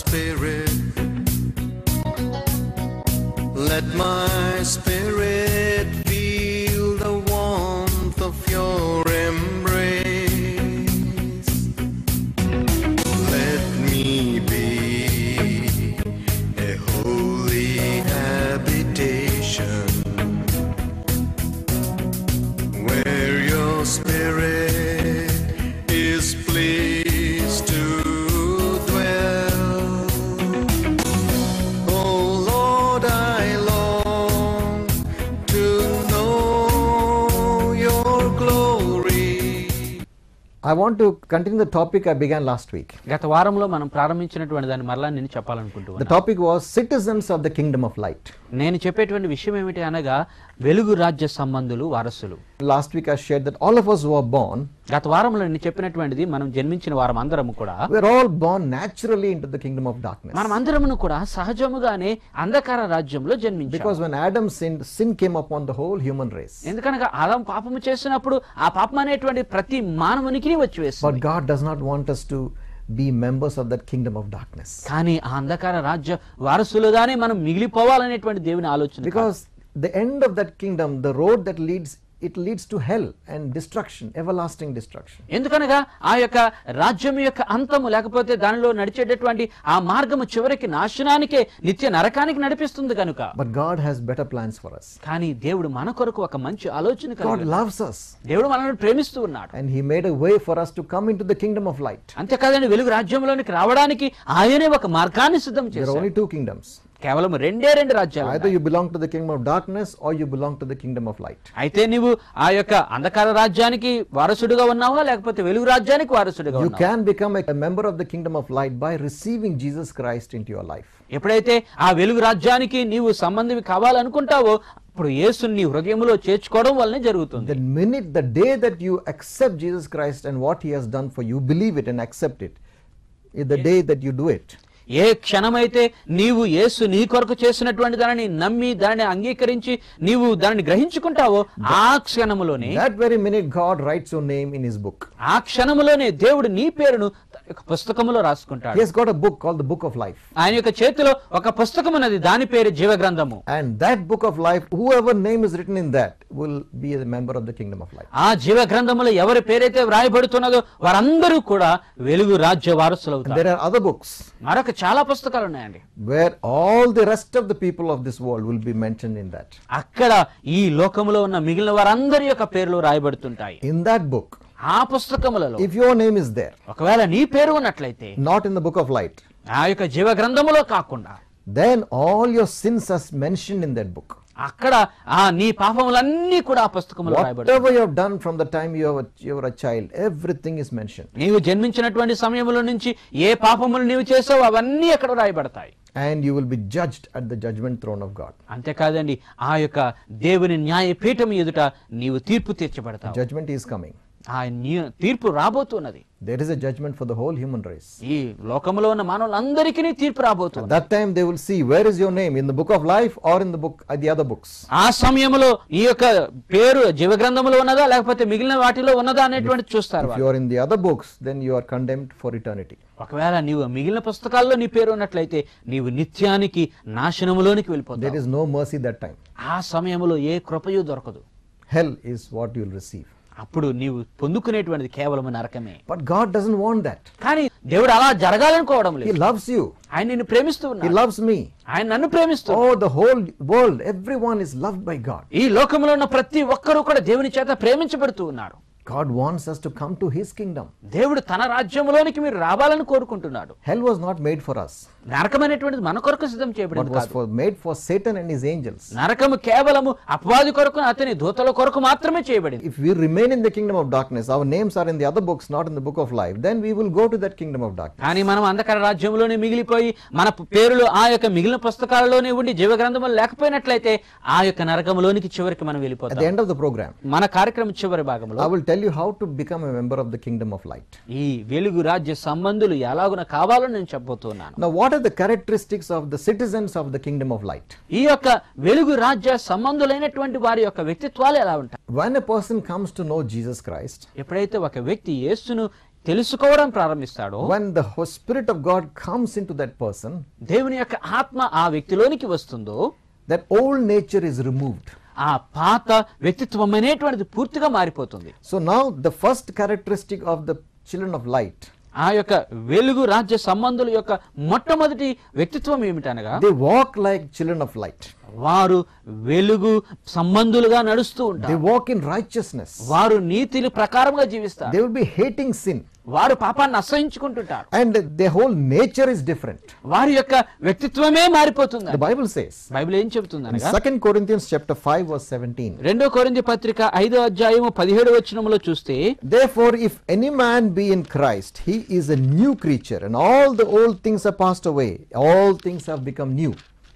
spirit. Let my spirit feel the warmth of your embrace. Let me be a holy habitation where your spirit is pleased to dwell. Oh Lord, I long to know your glory. I want to continue the topic I began last week. గత వారంలో మనం ప్రారంభించినటువంటి దాన్ని మరలా నేను చెప్పాలనుకుంటూ The ఉన్నాను. topic was citizens of the kingdom of light. నేను చెప్పేటువంటి విషయం ఏమిటి అనగా వెలుగు రాజ్య సంబంధులు వారసులు Last week I shared that all of us who are born, గత వారంలో నేను చెప్పినటువంటిది మనం జన్మించిన వారం అందరము కూడా we're all born naturally into the kingdom of darkness. మనం అందరమును కూడా సహజముగానే అంధకార రాజ్యంలో జన్మించాం Because when Adam sinned, sin came upon the whole human race. ఎందుకనగా ఆదాం పాపము చేసినప్పుడు ఆ పాపం అనేటువంటి ప్రతి మానవునికి వచ్చి వేస్తుంది But God does not want us to be members of that kingdom of darkness. కానీ ఆ అంధకార రాజ్య వారసులుగానే మనం మిగిలిపోవాలనేటువంటి దేవుని ఆలోచన కాదు. Because the end of that kingdom, the road that leads, it leads to hell and destruction, everlasting destruction. ఎందుకనగా ఆ యొక్క రాజ్యం యొక్క అంతము లేకపోతే దానిలో నడిచేటటువంటి ఆ మార్గము చివరికి నాశనానికే నిత్య నరకానికి నడిపిస్తుంది కనుక But God has better plans for us. కానీ దేవుడు మన కొరకు ఒక మంచి ఆలోచన కలిగి God ఉన్నాడు. loves us. దేవుడు మనల్ని ప్రేమిస్తూ ఉన్నాడు And He made a way for us to come into the kingdom of light. అంతేకాదండి వెలుగు రాజ్యంలోనికి రావడానికి ఆయనే ఒక మార్గాన్ని సిద్ధం There are చేశాడు only two kingdoms. కేవలం రెండే రెండు రాజ్యాలు Either you belong to the kingdom of darkness or you belong to the kingdom of light. అయితే నీవు ఆ యొక్క అంధకార రాజ్యానికి వారసుడిగా ఉన్నావా లేకపోతే వెలుగు రాజ్యానికి వారసుడిగా You ఉన్నావా can become a a member of the kingdom of light by receiving Jesus Christ into your life. ఎప్పుడైతే ఆ వెలుగు రాజ్యానికి నీవు సంబంధివి కావాలనుకుంటావో అప్పుడు యేసుని నీ హృదయంలో చేర్చుకోవడం వల్లనే జరుగుతుంది The minute, the day that you accept Jesus Christ and what He has done for you, believe it and accept it, is the day that you do it. ఏ క్షణమైతే నీవు యేసు నీ కొరకు చేసినటువంటి దానిని నమ్మి దానిని అంగీకరించి నీవు దానిని గ్రహించుకుంటావో ఆ క్షణములోనే That very minute, God writes your name in His book. ఆ క్షణములోనే దేవుడు నీ పేరును తన యొక్క పుస్తకములో రాసుకుంటాడు He has got a book called the Book of Life. ఆయన యొక్క చేతిలో ఒక పుస్తకం ఉన్నది దాని పేరు జీవ గ్రంథము And that book of life, whoever name is written in that, will be a member of the kingdom of life. ఆ జీవ గ్రంథములో ఎవరి పేరైతే వ్రాయబడుతున్నదో వారందరూ కూడా వెలుగు రాజ్య And వారసులవుతారు there are other books మరొక చాలా పుస్తకాలు ఉన్నాయండి where all the rest of the people of this world will be mentioned in that. అక్కడ ఈ లోకములో ఉన్న మిగిలిన వారందరి యొక్క పేర్లు రాయబడుతుంటాయి In that book, ఆ పుస్తకములలో if your name is there, ఒకవేళ నీ పేరు ఉన్నట్లయితే not in the book of light, ఆ యొక్క జీవ గ్రంథములో కాకుండా then all your sins are mentioned in that book. అక్కడ ఆ నీ పాపములన్నీ కూడా ఆ పుస్తకములో రాయబడతాయి Whatever you have done from the time you were, you were a child, everything is mentioned. నీవు జన్మించినటువంటి సమయంలో నుంచి ఏ పాపములు నీవు చేసావో అవన్నీ అక్కడ రాయబడతాయి And you will be judged at the judgment throne of God. అంతేకాదండి ఆ యొక్క దేవుని న్యాయపీఠం ఎదుట నీవు తీర్పు తీర్చబడతావు Judgment is coming. ఆ నీ- తీర్పు రాబోతున్నది There is a judgment for the whole human race. ఈ లోకములో ఉన్న మానవులందరికీ తీర్పు At రాబోతుంది that time, they will see where is your name in the book of life or in the book, uh, the other books. ఆ సమయంలో ఈ యొక్క పేరు జీవ గ్రంథములో ఉన్నదా లేకపోతే మిగిలిన వాటిలో ఉన్నదా అనేటువంటి చూస్తారు If వాళ్ళు. you are in the other books, then you are condemned for eternity. ఒకవేళ నీవు మిగిలిన పుస్తకాల్లో నీ పేరు ఉన్నట్లయితే నీవు నిత్యానికి నాశనములోనికి There వెళ్ళిపోతావు is no mercy that time. ఆ సమయంలో ఏ కృపయు దొరకదు Hell is what you will receive. అప్పుడు నీవు పొందుకునేటువంటిది కేవలం నరకమే But God doesn't want that. కానీ దేవుడు అలా జరగాలనుకోవడం He లేదు loves you. ఆయన నిన్ను ప్రేమిస్తూ He ఉన్నాడు loves me. ఆయన నన్ను ప్రేమిస్తూ Oh, the whole world, everyone is loved by God. ఈ లోకంలో ఉన్న ప్రతి ఒక్కరూ కూడా దేవుని చేత ప్రేమించబడుతూ ఉన్నారు God wants us to come to His kingdom. దేవుడు తన రాజ్యంలోనికి మీరు రావాలని కోరుకుంటున్నాడు Hell was not made for us, నరకమైనటువంటిది మన కొరకు సిద్ధం but చేయబడింది was కాదు for, made for Satan and his angels. నరకము కేవలము అపవాది కొరకు అతని దూతల కొరకు మాత్రమే చేయబడింది If we remain in the kingdom of darkness, our names are in the other books, not in the book of life, then we will go to that kingdom of darkness. కానీ మనం అంధకార రాజ్యంలోనే మిగిలిపోయి మన పేరులు ఆ యొక్క మిగిలిన పుస్తకాలలోనే ఉండి జీవ గ్రంథములు లేకపోయినట్లయితే ఆ యొక్క నరకములోనికి చివరికి మనం At the వెళ్ళిపోతాం end of the program, మన కార్యక్రమం చివరి భాగంలో I will tell you how to become a member of the kingdom of light. ఈ వెలుగు రాజ్య సంబంధులు ఎలాగున కావాలో నేను చెప్పబోతున్నాను Now, what are the characteristics of the citizens of the kingdom of light? ఈ యొక్క వెలుగు రాజ్య సంబంధులైనటువంటి వారి యొక్క వ్యక్తిత్వాలు ఎలా ఉంటాయి When a person comes to know Jesus Christ, ఎప్పుడైతే ఒక వ్యక్తి యేసును తెలుసుకోవడం ప్రారంభిస్తాడో when the Ho- Spirit of God comes into that person, దేవుని యొక్క ఆత్మ ఆ వ్యక్తిలోనికి వస్తుందో that old nature is removed. ఆ పాత వ్యక్తిత్వం అనేటువంటిది పూర్తిగా మారిపోతుంది So now the first characteristic of the children of light, ఆ యొక్క వెలుగు రాజ్య సంబంధుల యొక్క మొట్టమొదటి వ్యక్తిత్వం ఏమిటనగా they walk like children of light. వారు వెలుగు సంబంధులుగా నడుస్తూ They ఉంటారు walk in righteousness. వారు నీతిని ప్రకారంగా జీవిస్తారు They will be hating sin. వారు పాపాన్ని అసహించుకుంటుంటారు And their whole nature is different. వారి యొక్క వ్యక్తిత్వమే మారిపోతుంది The Bible says బైబిల్ ఏం చెబుతుంది in అనగా 2 Corinthians chapter 5 verse 17. రెండో కొరింథీ పత్రిక ఐదో అధ్యాయము పదిహేడు వచనములో చూస్తే Therefore, if any man be in Christ, he is a new creature, and all the old things are passed away. All things have become new.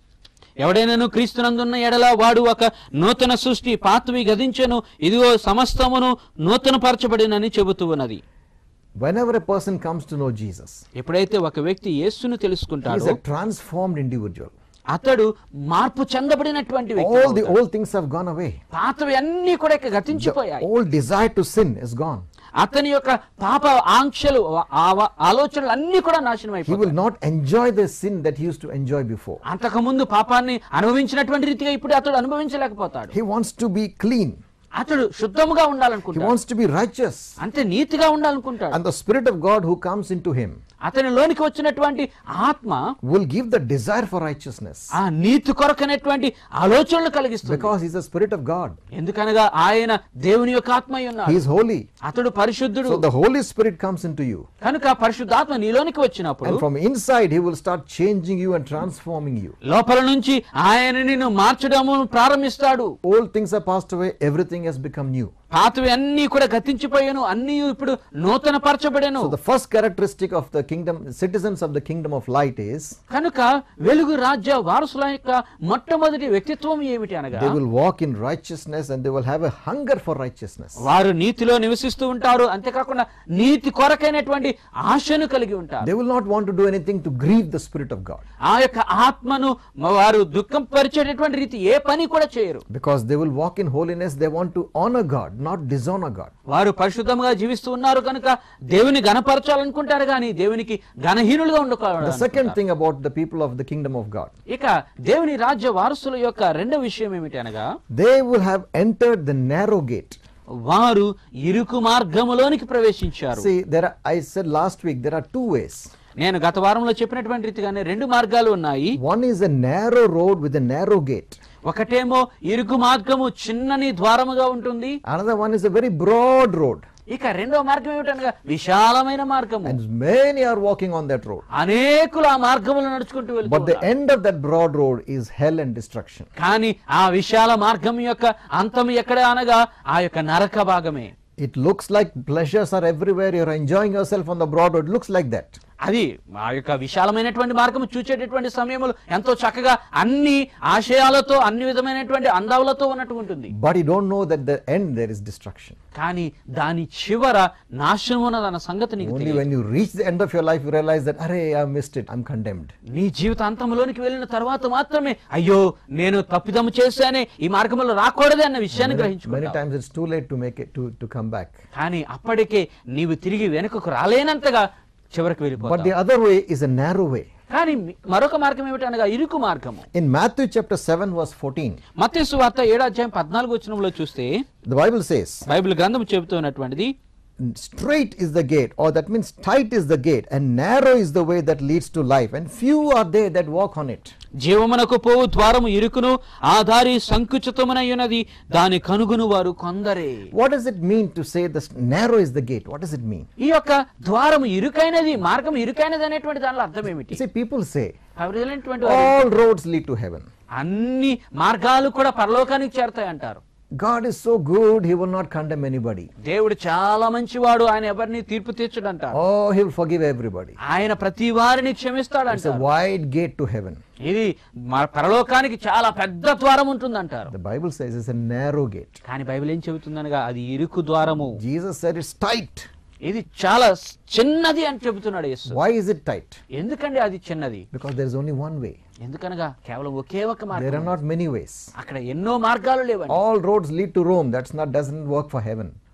ఎవడైనాను క్రీస్తునందున్న ఎడల వాడు ఒక నూతన సృష్టి పాతవి గదించెను ఇదిగో సమస్తమును నూతన పరచబడినని చెబుతూ ఉన్నది Whenever a person comes to know Jesus, ఎప్పుడైతే ఒక వ్యక్తి యేసును he is తెలుసుకుంటాడో a transformed individual. అతడు మార్పు చెందబడినటువంటి వ్యక్తి All the అవుతాడు. old things have gone away. పాతవి అన్ని కూడా ఇక The గతించిపోయాయి old desire to sin is gone. అతని యొక్క పాప ఆంక్షలు ఆ- ఆలోచనలు అన్ని కూడా నాశనం He అయిపోయాయి will not enjoy the sin that he used to enjoy before. అంతకుముందు పాపాన్ని అనుభవించినటువంటి రీతిగా ఇప్పుడు అతడు అనుభవించలేకపోతాడు He wants to be clean. అతడు శుద్ధముగా He ఉండాలనుకుంటాడు wants to be righteous. అంతే నీతిగా ఉండాలనుకుంటాడు And the Spirit of God who comes into him అతని లోనికి వచ్చినటువంటి ఆత్మ will give the desire for righteousness ఆ నీతి కొరకనేటువంటి ఆలోచనలు కలిగిస్తుంది because he's the Spirit of God. ఎందుకనగా ఆయన దేవుని యొక్క ఆత్మ అయి He ఉన్నాడు is holy. అతడు పరిశుద్ధుడు So the Holy Spirit comes into you. కనుక పరిశుద్ధాత్మ నీలోనికి వచ్చినప్పుడు And from inside, he will start changing you and transforming you. లోపల నుంచి ఆయన నిన్ను మార్చడము ప్రారంభిస్తాడు Old things are passed away, everything has become new. పాతవి అన్ని కూడా గతించిపోయాను అన్ని ఇప్పుడు నూతన పరచబడేను So the first characteristic of the kingdom, citizens of the kingdom of light is కనుక వెలుగు రాజ్య వారసుల యొక్క మొట్టమొదటి వ్యక్తిత్వం ఏమిటి అనగా they will walk in righteousness and they will have a hunger for righteousness. వారు నీతిలో నివసిస్తూ ఉంటారు అంతేకాకుండా నీతి కొరకైనటువంటి ఆశను కలిగి ఉంటారు They will not want to do anything to grieve the Spirit of God ఆ యొక్క ఆత్మను మ- వారు దుఃఖం పరిచేటటువంటి రీతి ఏ పని కూడా చేయరు because they will walk in holiness. They want to honor God, not dishonor God. వారు పరిశుద్ధంగా జీవిస్తూ ఉన్నారు కనుక దేవుని గణపరచాలనుకుంటారు కానీ దేవునికి గణహీనులుగా The ఉండకూడదు second thing about the people of the kingdom of God, ఇక దేవుని రాజ్య వారసుల యొక్క రెండో విషయం ఏమిటి అనగా they will have entered the narrow gate. వారు ఇరుకు మార్గములోనికి ప్రవేశించారు See, there are, I said last week, there are two ways. నేను గత వారంలో చెప్పినటువంటి రీతిగానే రెండు మార్గాలు ఉన్నాయి One is a narrow road with a narrow gate. ఒకటేమో ఇరుకు మార్గము చిన్నని ద్వారముగా ఉంటుంది Another one is a very broad road. ఇక రెండో మార్గం ఏమిటనగా విశాలమైన మార్గము And many are walking on that road. అనేకులు ఆ మార్గములో నడుచుకుంటూ వెళ్తూ But the ఉన్నారు. end of that broad road is hell and destruction. కానీ ఆ విశాల మార్గం యొక్క అంతం ఎక్కడ అనగా ఆ యొక్క నరక భాగమే It looks like pleasures are everywhere. You're enjoying yourself on the broad road. It looks like that. అది ఆ యొక్క విశాలమైనటువంటి మార్గం చూచేటటువంటి సమయంలో ఎంతో చక్కగా అన్ని ఆశయాలతో అన్ని విధమైనటువంటి అందాలతో ఉన్నట్టు ఉంటుంది But you don't know that the end there is destruction. కానీ దాని చివర నాశనం ఉన్నదన్న సంగతి నీకు Only తెలియదు. when you reach the end of your life, you realize that, Array, I missed it. I'm condemned. నీ జీవిత అంతంలోనికి వెళ్ళిన తర్వాత మాత్రమే అయ్యో నేను తప్పిదము చేశానే ఈ మార్గంలో రాకూడదే అన్న విషయాన్ని Many గ్రహించుకుంటావు times it's too late to make it to, to come back. కానీ అప్పటికే నీవు తిరిగి వెనుకకు రాలేనంతగా చివరికి But వెళ్ళిపోతావు the other way is a narrow way. కానీ మి- మరొక మార్గం ఏమిటనగా ఇరుకు మార్గము In Matthew chapter 7, verse 14, మత్తయి వార్త ఏడు అధ్యాయం పద్నాలుగు వచనంలో చూస్తే the Bible says, బైబిల్ గ్రంథం చెబుతున్నటువంటిది Straight is the gate, or that means tight is the gate, and narrow is the way that leads to life, and few are they that walk on it. జీవమునకు పోవు ద్వారము ఇరుకును ఆ దారి సంకుచితమునై ఉన్నది దాని కనుగొను వారు కొందరే What does it mean to say this narrow is the gate? What does it mean? ఈ యొక్క ద్వారము ఇరుకైనది మార్గం ఇరుకైనది అనేటువంటి దానిలో అర్థం You ఏమిటి see, people say, ఎవరైనటువంటి వారు all roads lead to heaven. అన్ని మార్గాలు కూడా పరలోకానికి చేరతాయి అంటారు God is so good, He will not condemn anybody. దేవుడు చాలా మంచివాడు ఆయన ఎవరిని తీర్పు తీర్చడు అంటారు Oh, He will forgive everybody. ఆయన ప్రతి వారిని క్షమిస్తాడు It's a అంటారు wide gate to heaven. ఇది మా పరలోకానికి చాలా పెద్ద ద్వారం ఉంటుంది అంటారు The Bible says it's a narrow gate. కానీ బైబిల్ ఏం చెబుతుందనగా అది ఇరుకు ద్వారము Jesus said it's tight. ఇది చాలా చిన్నది అని చెబుతున్నాడు యేసు Why is it tight? ఎందుకండి అది చిన్నది Because there is only one way. ఎందుకనగా కేవలం ఒకే ఒక There మార్గం are not many ways. అక్కడ ఎన్నో మార్గాలు లేవండి All roads lead to Rome. That's not doesn't work for heaven.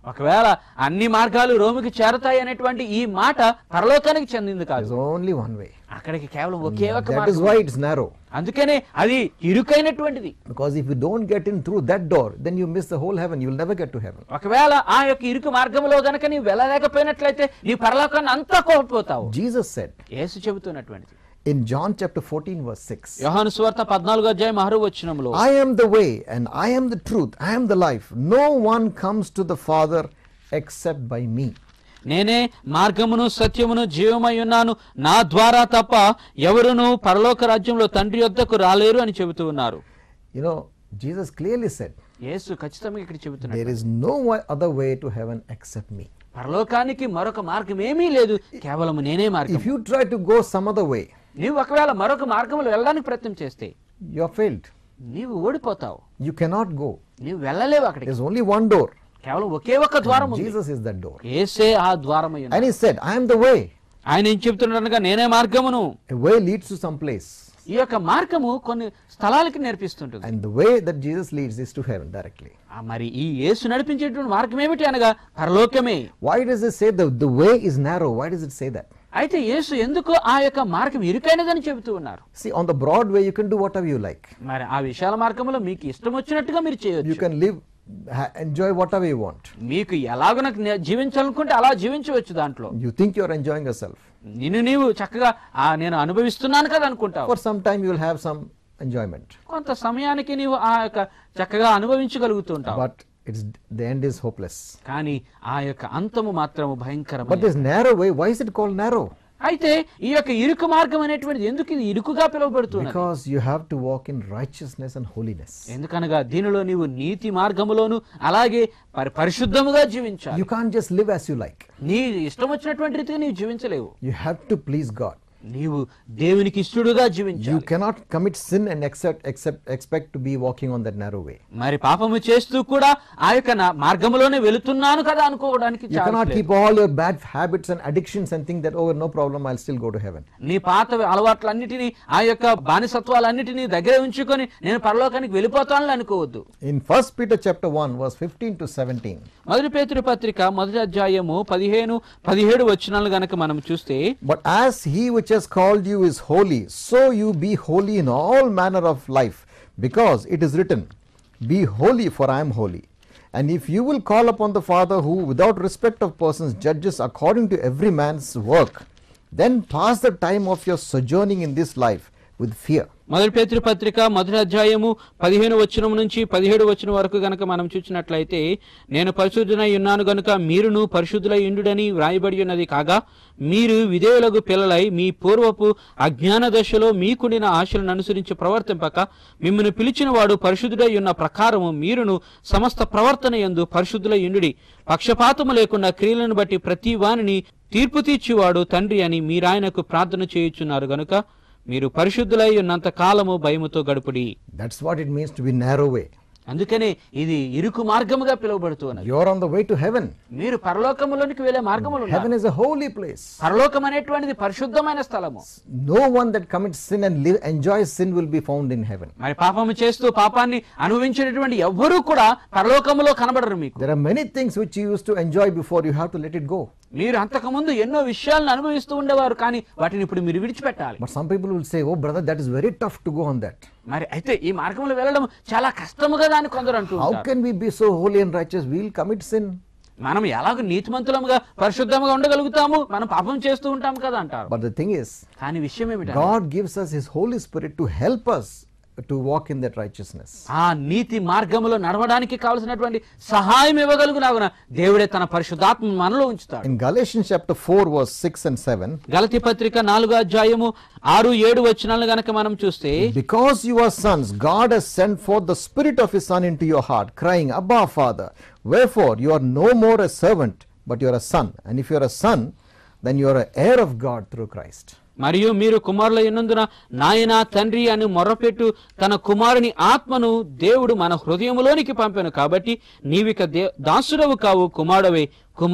ఒకవేళ అన్ని మార్గాలు రోమికి చేరతాయి అనేటువంటి ఈ మాట పరలోకానికి చెందింది కాదు There's only one way. అక్కడికి కేవలం ఒకే ఒక That is మార్గం why it's narrow. అందుకనే అది ఇరుకైనటువంటిది Because if you don't get in through that door, then you miss the whole heaven. You will never get to heaven. ఒకవేళ ఆ యొక్క ఇరుకు మార్గంలో గనక నీవు వెళ్ళలేకపోయినట్లయితే నీ పరలోకాన్ని అంతా కోల్పోతావు Jesus said Yesu చెబుతున్నటువంటిది in John chapter 14, verse 6. యోహాను సువార్త పద్నాలుగో అధ్యాయం ఆరు వచనంలో I am the way and I am the truth, I am the life. No one comes to the Father except by me. నేనే మార్గమును సత్యమును జీవమై ఉన్నాను నా ద్వారా తప్ప ఎవరును పరలోక రాజ్యంలో తండ్రి యొద్దకు రాలేరు అని చెబుతూ ఉన్నారు You know, Jesus clearly said, యేసు ఖచ్చితంగా ఇక్కడ చెబుతున్నాడు There is no wa- other way to heaven except me. పరలోకానికి మరొక మార్గం ఏమీ లేదు కేవలం నేనే మార్గం If you try to go some other way, నీవు ఒకవేళ మరొక మార్గంలో వెళ్ళడానికి ప్రయత్నం చేస్తే you are failed. నీవు ఓడిపోతావు You cannot go. నీవు వెళ్ళలేవు అక్కడికి There's only one door. కేవలం ఒకే ఒక్క ద్వారం ఉంది Jesus is that door. ఏసే ఆ ద్వారమై ఉన్నాడు. And he said, I am the way. ఆయన ఏం చెప్తున్నాడనగా నేనే మార్గమును A way leads to some place. ఈ యొక్క మార్గము కొన్ని స్థలాలకి నేర్పిస్తుంటుంది And the way that Jesus leads is to heaven directly. ఆ మరి ఈ యేసు నడిపించేటువంటి మార్గం ఏమిటి అనగా పరలోకమే Why does it say the, the way is narrow? Why does it say that? అయితే యేసు ఎందుకు ఆ యొక్క మార్గం ఇరుకైనదని చెబుతూ ఉన్నారు See, on the broad way, you can do whatever you like. మరి ఆ విశాల మార్గంలో మీకు ఇష్టం వచ్చినట్టుగా మీరు You చేయొచ్చు can live, ha- enjoy whatever you want. మీకు ఎలాగో జీవించాలనుకుంటే అలా జీవించవచ్చు దాంట్లో You think you're enjoying yourself. నిన్ను నీవు చక్కగా ఆ నేను అనుభవిస్తున్నాను కదా అనుకుంటావు For some time, you will have some enjoyment. కొంత సమయానికి నీవు ఆ యొక్క చక్కగా అనుభవించగలుగుతుంటావు But it's the end is hopeless. కానీ ఆ యొక్క అంతము మాత్రము But భయంకరమైన this narrow way, why is it called narrow? అయితే ఈ యొక్క ఇరుకు మార్గం అనేటువంటిది ఎందుకు ఇది ఇరుకుగా పిలువబడుతున్నది Because you have to walk in righteousness and holiness. ఎందుకనగా దీనిలో నీవు నీతి మార్గములోను అలాగే పరి పరిశుద్ధముగా జీవించాలి You can't just live as you like. నీ ఇష్టం వచ్చినటువంటి రీతిగా నీవు జీవించలేవు You have to please God. నీవు దేవునికి ఇష్టడుగా You జీవించాలి cannot commit sin and accept, accept, expect to be walking on that narrow way. మరి పాపము చేస్తూ కూడా ఆ యొక్క నా మార్గంలోనే వెళుతున్నాను కదా అనుకోవడానికి You ఛాన్స్ cannot లేదు. keep all your bad habits and addictions and think that, oh, no problem, I'll still go to heaven. నీ పాత అలవాట్లన్నిటినీ ఆ యొక్క బానిసత్వాలన్నిటినీ దగ్గర ఉంచుకొని నేను పరలోకానికి వెళ్ళిపోతానని అనుకోవద్దు In 1 Peter chapter 1, verse 15 to 17, మొదటి పేతురు పత్రిక మొదటి అధ్యాయము పదిహేను పదిహేడు వచనాలు గనక మనం చూస్తే But as he which has called you is holy, so you be holy in all manner of life, because it is written, Be holy, for I am holy. And if you will call upon the Father who, without respect of persons, judges according to every man's work, then pass the time of your sojourning in this life with fear. మొదటి పేతృ పత్రిక మొదటి అధ్యాయము పదిహేను వచనం నుంచి పదిహేడు వచనం వరకు గనక మనం చూసినట్లయితే నేను పరిశుద్ధునై ఉన్నాను గనుక మీరును పరిశుద్ధులై ఉండుడని వ్రాయబడి ఉన్నది కాగా మీరు విధేయులకు పిల్లలై మీ పూర్వపు అజ్ఞాన దశలో మీకుండిన ఆశలను అనుసరించి ప్రవర్తింపక మిమ్మల్ని పిలిచిన వాడు పరిశుద్ధుడై ఉన్న ప్రకారము మీరును సమస్త ప్రవర్తన యందు పరిశుద్ధులై ఉండుడి పక్షపాతము లేకుండా క్రియలను బట్టి ప్రతి వానిని తీర్పు తీర్చివాడు తండ్రి అని మీరాయనకు ప్రార్థన చేయుచున్నారు గనుక మీరు పరిశుద్ధులై ఉన్నంత కాలము భయముతో గడుపుడి That's what it means to be narrow way. అందుకనే ఇది ఇరుకు మార్గముగా పిలువబడుతూ ఉన్నది You're on the way to heaven. మీరు పరలోకములోనికి వెళ్ళే మార్గములు ఉన్నారు. Heaven is a holy place. పరలోకం అనేటువంటిది పరిశుద్ధమైన స్థలము No one that commits sin and live, enjoys sin will be found in heaven. మరి పాపము చేస్తూ పాపాన్ని అనుభవించినటువంటి ఎవ్వరూ కూడా పరలోకములో కనబడరు మీకు There are many things which you used to enjoy before, you have to let it go. మీరు అంతకుముందు ఎన్నో విషయాలను అనుభవిస్తూ ఉండేవారు కానీ వాటిని ఇప్పుడు మీరు విడిచిపెట్టాలి But some people will say, Oh, brother, that is very tough to go on that. మరి అయితే ఈ మార్గంలో వెళ్ళడం చాలా కష్టము కదా అని కొందరు అంటూ How ఉంటారు. can we be so holy and righteous? We'll commit sin. మనం ఎలాగో నీతిమంతులముగా పరిశుద్ధముగా ఉండగలుగుతాము మనం పాపం చేస్తూ ఉంటాం కదా అంటారు But the thing is, కానీ విషయం ఏమిటంటే God gives us His Holy Spirit to help us to walk in that righteousness. ఆ నీతి మార్గములో నడవడానికి కావలసినటువంటి సహాయం ఇవ్వగలుగునాగున దేవుడే తన పరిశుద్ధాత్మ మనలో ఉంచుతాడు In Galatians chapter 4, verse 6 and 7, గలతి పత్రిక నాలుగో అధ్యాయము ఆరు ఏడు వచనాలను గనక మనం చూస్తే Because you are sons, God has sent forth the Spirit of His Son into your heart, crying, Abba, Father. Wherefore, you are no more a servant, but you are a son. And if you are a son, then you are an heir of God through Christ. మరియు మీరు కుమారుల ఎన్నందున నాయన తండ్రి అని మొర్రపెట్టు తన కుమారుని ఆత్మను దేవుడు మన హృదయములోనికి పంపాను కాబట్టి నీవిక దే దాసుడవు కావు కుమారుడవే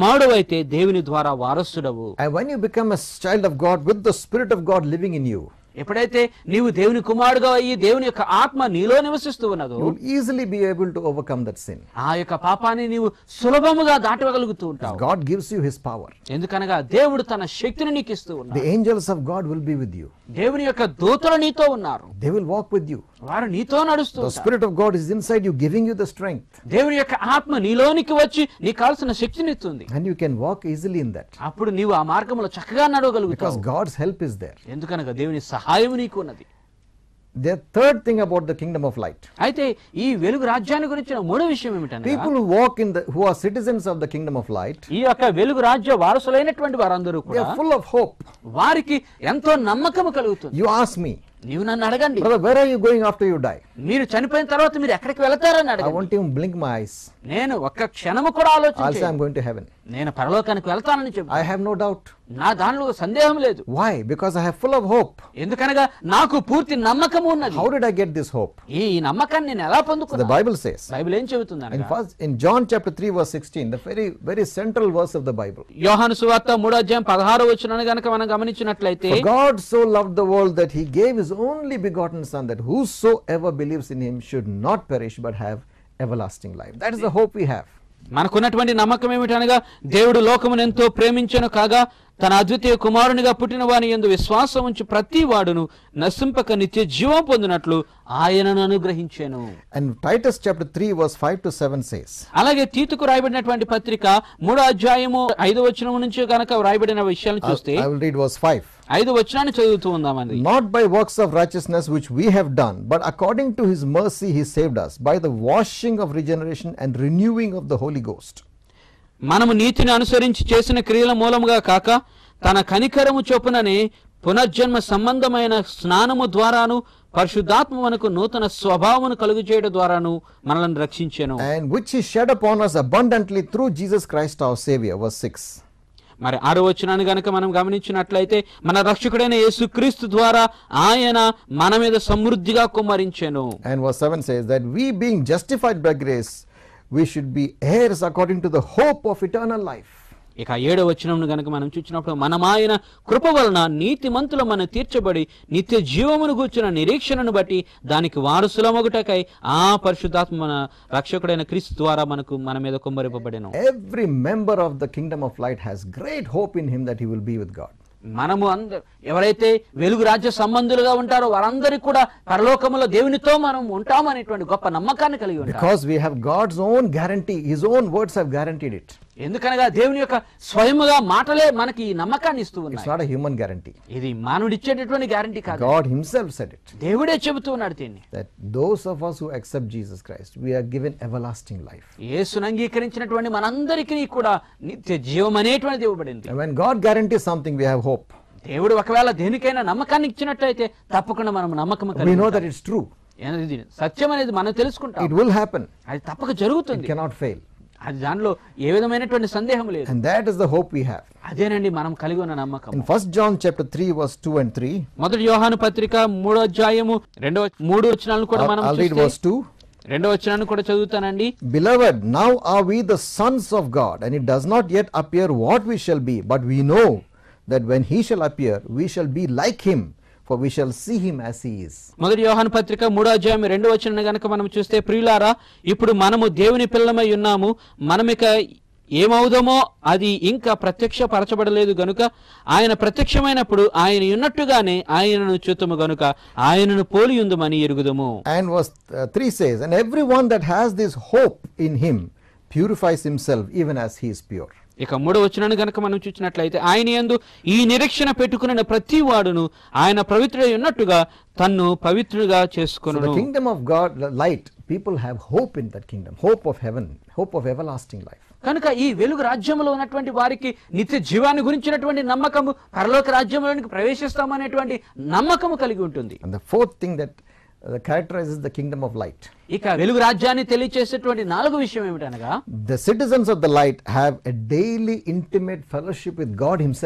కుమారుడవైతే దేవుని ద్వారా వారసుడవు And when you become a child of God with the Spirit of God living in you, ఎప్పుడైతే నీవు దేవుని కుమారుడుగా అయ్యి దేవుని యొక్క ఆత్మ నీలో నివసిస్తూ ఉన్నదో you will easily be able to overcome that sin. ఆ యొక్క పాపాన్ని నీవు సులభముగా దాటవగలుగుతూ ఉంటావు God gives you his power. ఎందుకనగా దేవుడు తన శక్తిని నీకు ఇస్తూ ఉన్నాడు The angels of God will be with you. దేవుని యొక్క దూతలు నీతో ఉన్నారు They will walk with you. వారు నీతో నడుస్తూ The ఉంటారు. Spirit of God is inside you, giving you the strength. దేవుని యొక్క ఆత్మ నీలోనికి వచ్చి నీకు కావాల్సిన శక్తిని ఇస్తుంది And you can walk easily in that. అప్పుడు నీవు ఆ మార్గంలో చక్కగా Because నడవగలుగుతావు God's help is there. ఎందుకనగా దేవుని సహాయం నీకు ఉన్నది The third thing about the kingdom of light. అయితే ఈ వెలుగు రాజ్యాన్ని గురించిన మూడో విషయం ఏమిటనగా People who walk in the who are citizens of the kingdom of light, ఈ యొక్క వెలుగు రాజ్య వారసులైనటువంటి వారందరూ they కూడా are full of hope. వారికి ఎంతో నమ్మకము కలుగుతుంది You ask me, నీవు నన్ను అడగండి brother, where are you going after you die? మీరు చనిపోయిన తర్వాత మీరు ఎక్కడికి వెళతారని I అడగండి won't even blink my eyes. నేను ఒక్క క్షణము కూడా I'll say ఆలోచించి I'm going to heaven. నేను పరలోకానికి వెళ్తానని చెప్పు I have no doubt. నా దానిలో సందేహం లేదు Why? Because I have full of hope. ఎందుకనగా నాకు పూర్తి నమ్మకము ఉన్నది How did I get this hope? ఈ ఈ నమ్మకాన్ని నేను ఎలా So the పొందుకున్నా Bible says బైబిల్ ఏం చెబుతుంది in first in John chapter 3 verse 16, the very very central verse of the Bible. యోహాను సువార్త మూడో అధ్యాయం పదహారు వచ్చిన గనక మనం గమనించినట్లయితే For God so loved the world that he gave his only begotten son that whosoever believes in him should not perish but have everlasting life. That is the hope we have. మనకున్నటువంటి నమ్మకం ఏమిటనగా దేవుడు లోకమును ఎంతో ప్రేమించను కాగా తన అద్వితీయ కుమారునిగా పుట్టిన వాని ఎందు విశ్వాసం ఉంచి ప్రతి వాడును నశింపక నిత్య జీవం పొందినట్లు ఆయనను అనుగ్రహించాను And Titus chapter 3 verse 5 to 7 says, అలాగే తీతుకు రాయబడినటువంటి పత్రిక మూడో అధ్యాయము ఐదో వచనం నుంచి కనుక రాయబడిన విషయాలను చూస్తే I will read verse 5. ఐదు వచనాన్ని చదువుతూ ఉందామండి Not by works of righteousness which we have done, but according to his mercy he saved us by the washing of regeneration and renewing of the Holy Ghost. మనము నీతిని అనుసరించి చేసిన క్రియల మూలముగా కాక తన కనికరము చొప్పుననే పునర్జన్మ సంబంధమైన స్నానము ద్వారాను పరిశుద్ధాత్మ మనకు నూతన స్వభావమును కలుగు చేయడం ద్వారాను మనల్ని రక్షించెను And which he shed upon us abundantly through Jesus Christ our Savior. Verse 6. మరి ఆరో వచనాన్ని గనక మనం గమనించినట్లయితే మన రక్షకుడైన యేసుక్రీస్తు ద్వారా ఆయన మన మీద సమృద్ధిగా కుమ్మరించెను And verse 7 says that we being justified by grace, we should be heirs according to the hope of eternal life. ఇక ఏడో వచనంను గనక మనం చూసినప్పుడు మనం ఆయన కృప వలన నీతిమంతుల మన తీర్చబడి నిత్య జీవమును గూర్చిన నిరీక్షణను బట్టి దానికి వారసులమగుటకై ఆ పరిశుద్ధాత్మ మన రక్షకుడైన క్రీస్తు ద్వారా మనకు మన మీద కుమ్మరింపబడెను Every member of the kingdom of light has great hope in him that he will be with God. మనము అందరు ఎవరైతే వెలుగు రాజ్య సంబంధులుగా ఉంటారో వారందరికీ కూడా పరలోకములో దేవునితో మనం ఉంటామనేటువంటి గొప్ప నమ్మకాన్ని కలిగి ఉంటారు Because we have God's own guarantee, his own words have guaranteed it. ఎందుకనగా దేవుని యొక్క స్వయముగా మాటలే మనకి ఈ నమ్మకాన్ని ఇస్తూ It's ఉన్నాయి not a human guarantee. ఇది మానవుడు ఇచ్చేటటువంటి గ్యారంటీ కాదు God himself said it. దేవుడే చెబుతూ ఉన్నాడు దీన్ని That those of us who accept Jesus Christ, we are given everlasting life. యేసును అంగీకరించినటువంటి మనందరికీ కూడా నిత్య జీవం అనేటువంటిది ఇవ్వబడింది And when God guarantees something, we have hope. దేవుడు ఒకవేళ దేనికైనా నమ్మకాన్ని ఇచ్చినట్లయితే తప్పకుండా మనం నమ్మకం We కలిగి know ఉంటాం. that it's true. ఇది సత్యం అనేది మనం తెలుసుకుంటాం It will happen. అది తప్పక It జరుగుతుంది cannot fail. అది దానిలో ఏ విధమైనటువంటి సందేహం లేదు And that is the hope we have. అదేనండి మనం కలిగి ఉన్న నమ్మకం In 1 John chapter 3, verse 2 and 3, మొదటి యోహాను పత్రిక మూడో అధ్యాయము రెండవ మూడు వచనాలను కూడా I'll, మనం I'll read చూస్తే- verse 2. రెండవ వచనాన్ని కూడా చదువుతానండి Beloved, now are we the sons of God, and it does not yet appear what we shall be, but we know that when he shall appear, we shall be like him, for we shall see him as he is. మొదటి యోహాను పత్రిక మూడో అధ్యాయం రెండో వచనం గనక మనం చూస్తే ప్రియులారా ఇప్పుడు మనము దేవుని పిల్లమై ఉన్నాము మనమిక ఏమవుదామో అది ఇంకా ప్రత్యక్షపరచబడలేదు గనుక ఆయన ప్రత్యక్షమైనప్పుడు ఆయన ఉన్నట్టుగానే ఆయనను చూతుము గనుక ఆయనను పోలి ఉందమని ఎరుగుదము And verse uh, 3 says, And everyone that has this hope in him purifies himself even as he is pure. ఇక మూడో వచనాన్ని గనక మనం చూసినట్లయితే ఆయన యందు ఈ నిరీక్షణ పెట్టుకున్న ప్రతి వాడును ఆయన పవిత్రుడై ఉన్నట్టుగా తన్ను పవిత్రుడిగా So చేసుకొను the kingdom of God, the light, people have hope in that kingdom, hope of heaven, hope of everlasting life. కనుక ఈ వెలుగు రాజ్యంలో ఉన్నటువంటి వారికి నిత్య జీవాన్ని గురించినటువంటి నమ్మకము పరలోక రాజ్యంలోనికి ప్రవేశిస్తామనేటువంటి నమ్మకము కలిగి ఉంటుంది And the fourth thing that uh, characterizes the kingdom of light. ఇక వెలుగు రాజ్యాన్ని తెలియచేసేటువంటి నాలుగో విషయం ఏమిటనగా The citizens of the light have a daily intimate fellowship with God Himself.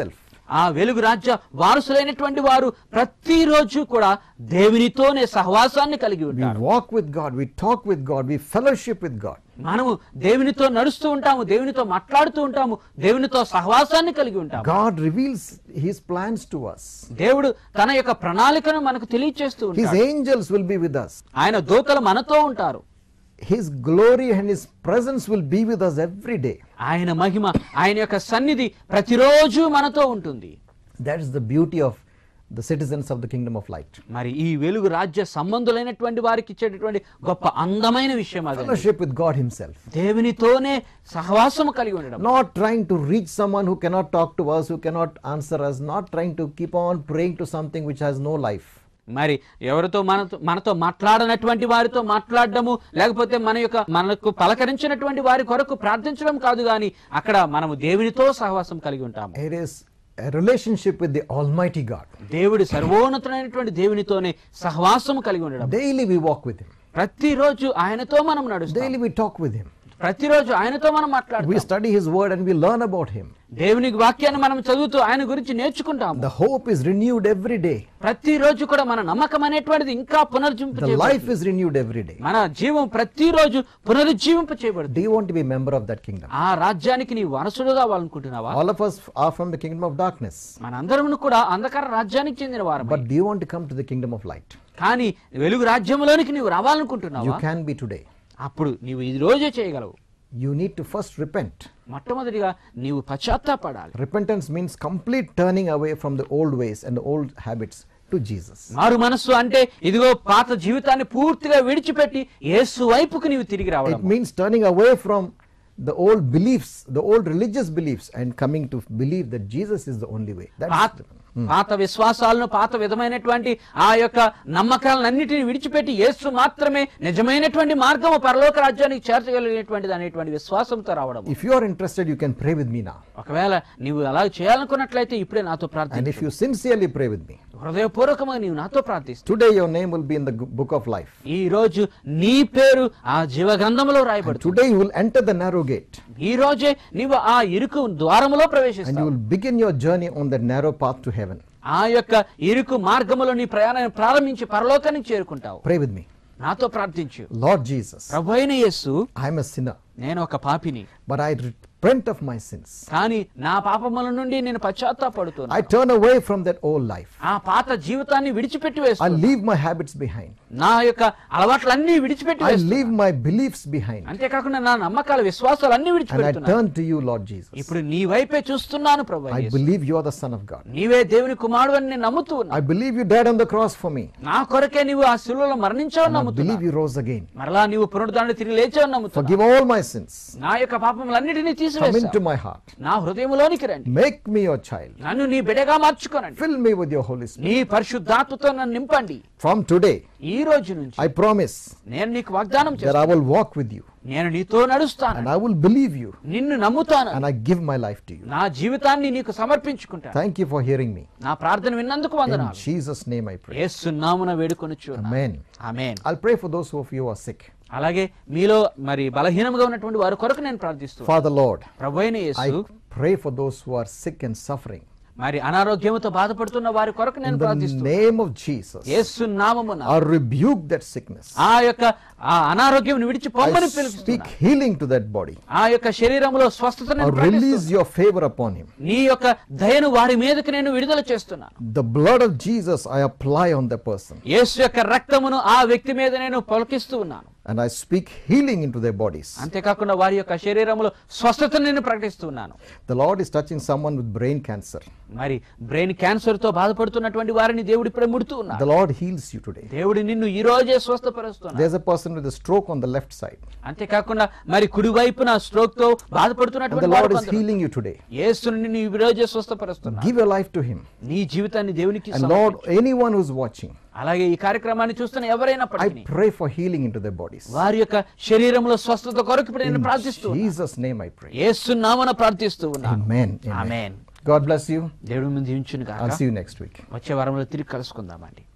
ఆ వెలుగు రాజ్య వారసులైనటువంటి వారు ప్రతిరోజు కూడా దేవునితోనే సహవాసాన్ని కలిగి We ఉంటారు walk with God, we talk with God, we fellowship with God. మనము దేవునితో నడుస్తూ ఉంటాము దేవునితో మాట్లాడుతూ ఉంటాము దేవునితో సహవాసాన్ని కలిగి ఉంటాము God reveals His plans to us. దేవుడు తన యొక్క ప్రణాళికను మనకు తెలియచేస్తూ His ఉంటాడు angels will be with us. ఆయన దూతలు మనతో ఉంటారు His glory and His presence will be with us every day. ఆయన మహిమ ఆయన యొక్క సన్నిధి ప్రతిరోజు మనతో ఉంటుంది That is the beauty of the citizens of the kingdom of light. మరి ఈ వెలుగు రాజ్య సంబంధులైనటువంటి వారికి ఇచ్చేటటువంటి గొప్ప అందమైన విషయం అదే Fellowship with God Himself. దేవునితోనే సహవాసము కలిగి ఉండడం Not trying to reach someone who cannot talk to us, who cannot answer us, not trying to keep on praying to something which has no life. మరి ఎవరితో మనతో మనతో మాట్లాడనటువంటి వారితో మాట్లాడడము లేకపోతే మన యొక్క మనకు పలకరించినటువంటి వారి కొరకు ప్రార్థించడం కాదు కానీ అక్కడ మనము దేవునితో సహవాసం కలిగి ఉంటాము It is a relationship with the Almighty God. దేవుడి సర్వోన్నతమైనటువంటి దేవునితోనే సహవాసము కలిగి ఉండడం Daily we walk with Him, ప్రతిరోజు ఆయనతో మనం నడుస్తాం daily we talk with Him. ప్రతిరోజు ఆయనతో మనం We మాట్లాడుతాం study His Word and we learn about Him. దేవుని వాక్యాన్ని మనం చదువుతూ ఆయన గురించి నేర్చుకుంటాం The hope is renewed every day. ప్రతిరోజు కూడా మన నమ్మకం అనేటువంటిది ఇంకా పునర్జింప The life is renewed every day. మన జీవం ప్రతిరోజు పునరుజ్జీవింప చేయబడుతుంది Do you want to be a member of that kingdom? ఆ రాజ్యానికి నీ వారసుడు కావాలనుకుంటున్నావా All of us are from the kingdom of darkness. మనందరము కూడా అంధకార రాజ్యానికి చెందిన వారు But do you want to come to the kingdom of light? కానీ వెలుగు రాజ్యంలోనికి నీవు You రావాలనుకుంటున్నావా can be today. అప్పుడు నీవు ఈ రోజే చేయగలవు You need to first repent. మొట్టమొదటిగా నీవు పశ్చాత్తాపడాలి Repentance means complete turning away from the old ways and the old habits to Jesus. మారు మనస్సు అంటే ఇదిగో పాత జీవితాన్ని పూర్తిగా విడిచిపెట్టి యేసు వైపుకు నీవు తిరిగి రావడం It means turning away from the old beliefs, the old religious beliefs, and coming to believe that Jesus is the only way. పాత That's పాత విశ్వాసాలను పాత విధమైనటువంటి ఆ యొక్క నమ్మకాలన్నిటిని విడిచిపెట్టి యేసు మాత్రమే నిజమైనటువంటి మార్గము పరలోక రాజ్యానికి చేర్చగలిగినటువంటిది అనేటువంటి విశ్వాసంతో రావడం if you are interested, you can pray with me now. ఒకవేళ నీవు అలా చేయాలనుకున్నట్లయితే ఇప్పుడే నాతో And ప్రార్థన if you sincerely pray with me, హృదయపూర్వకంగా నీవు నాతో ప్రార్థిస్తూ today your name will be in the gu- book of life. ఈ రోజు నీ పేరు ఆ జీవ గ్రంథములో రాయబడుతుంది Today you will enter the narrow gate ఈ రోజే నీవు ఆ ఇరుకు ద్వారములో and you ప్రవేశిస్తావు will begin your journey on that narrow path to heaven. ఆ యొక్క ఇరుకు మార్గములో నీ ప్రయాణాన్ని ప్రారంభించి పరలోకానికి చేరుకుంటావు Pray with me. నాతో ప్రార్థించు Lord Jesus, ప్రభు అయిన యేసు I am a sinner, నేను ఒక పాపిని but I repent of my sins. కానీ నా పాపముల నుండి నేను పశ్చాత్తాపడుతున్నాను I turn away from that old life. ఆ పాత జీవితాన్ని విడిచిపెట్టి I వేస్తాను leave my habits behind. నా యొక్క అలవాట్లన్నీ విడిచిపెట్టి I వేస్తాను leave my beliefs behind. అంతేకాకుండా నా నమ్మకాలు విశ్వాసాలు అన్ని And I విడిచిపెడుతున్నాను turn to you, Lord Jesus. ఇప్పుడు నీ వైపే చూస్తున్నాను ప్రభు I Yesu. believe you are the Son of God. నీవే దేవుని కుమారుడు అని నేను నమ్ముతూ ఉన్నా I believe you died on the cross for me. నా కొరకే నీవు ఆ శిలువలో మరణించావని And I నమ్ముతున్నా believe you rose again. మరలా నీవు పునరుద్ధాన్ని తిరిగి లేచావని నమ్ముతున్నా Forgive all my sins. నా యొక్క పాపములన్నిటినీ Come తీసివేస్తావు into my heart. నా హృదయములోనికి రండి Make me your child. నన్ను నీ బిడ్డగా మార్చుకోనండి Fill me with your Holy Spirit. నీ పరిశుద్ధాత్మతో నన్ను నింపండి From today, ఈ రోజు నుంచి I promise నేను నీకు వాగ్దానం that చేస్తాను I will walk with you నేను నీతో నడుస్తాను and I will believe you నిన్ను నమ్ముతాను and I give my life to you. నా జీవితాన్ని నీకు సమర్పించుకుంటాను Thank you for hearing me. నా ప్రార్థన విన్నందుకు In వందనాలు Jesus' name I pray. ఏసునామున వేడుకొనుచు Amen. Amen I'll pray for those of you who are sick. అలాగే మీలో మరి బలహీనంగా ఉన్నటువంటి వారి కొరకు నేను ప్రార్థిస్తున్నాను Father Lord, ప్రభు అయిన యేసు I pray for those who are sick and suffering. మరి అనారోగ్యంతో బాధపడుతున్న వారి కొరకు నేను In the ప్రార్థిస్తున్నాను name of Jesus, యేసు నామమున I rebuke that sickness. ఆ యొక్క ఆ అనారోగ్యం విడిచి పొమ్మని I పిలుస్తున్నా speak healing to that body. ఆ యొక్క శరీరంలో స్వస్థత I release your favor upon him. నీ యొక్క దయను వారి మీదకి నేను విడుదల చేస్తున్నాను The blood of Jesus I apply on the person. యేసు యొక్క రక్తమును ఆ వ్యక్తి మీద నేను పొలకిస్తూ ఉన్నాను And I speak healing into their bodies. అంతేకాకుండా వారి యొక్క శరీరంలో స్వస్థతను నేను ప్రకటిస్తున్నాను The Lord is touching someone with brain cancer. మరి బ్రెయిన్ క్యాన్సర్ తో బాధపడుతున్నటువంటి వారిని దేవుడు ఇప్పుడే ముడుతూ ఉన్నాడు The Lord heals you today. దేవుడు నిన్ను ఈ రోజే స్వస్థపరుస్తున్నాడు There's a person with a stroke on the left side. అంతేకాకుండా మరి కుడి వైపున స్ట్రోక్ తో And the బాధపడుతున్నటువంటి Lord వారు is కొందరు. healing you today. యేసును నిన్ను ఈ రోజే స్వస్థపరుస్తున్నాడు Give your life to him. నీ జీవితాన్ని దేవునికి And Lord, anyone who's watching, అలాగే ఈ కార్యక్రమాన్ని చూస్తున్న I ఎవరైనప్పటికీ pray for healing into their bodies. వారి యొక్క శరీరంలో స్వస్థత కొరకు ఇప్పుడు నేను In ప్రార్థిస్తూ ఉన్నాను. Jesus' name I pray. యేసు నామన ప్రార్థిస్తూ ఉన్నాను Amen. Amen. Amen God bless you. దేవుడి ముందు ఉంచును I'll కాక see you next week. వచ్చే వారంలో తిరిగి కలుసుకుందామండి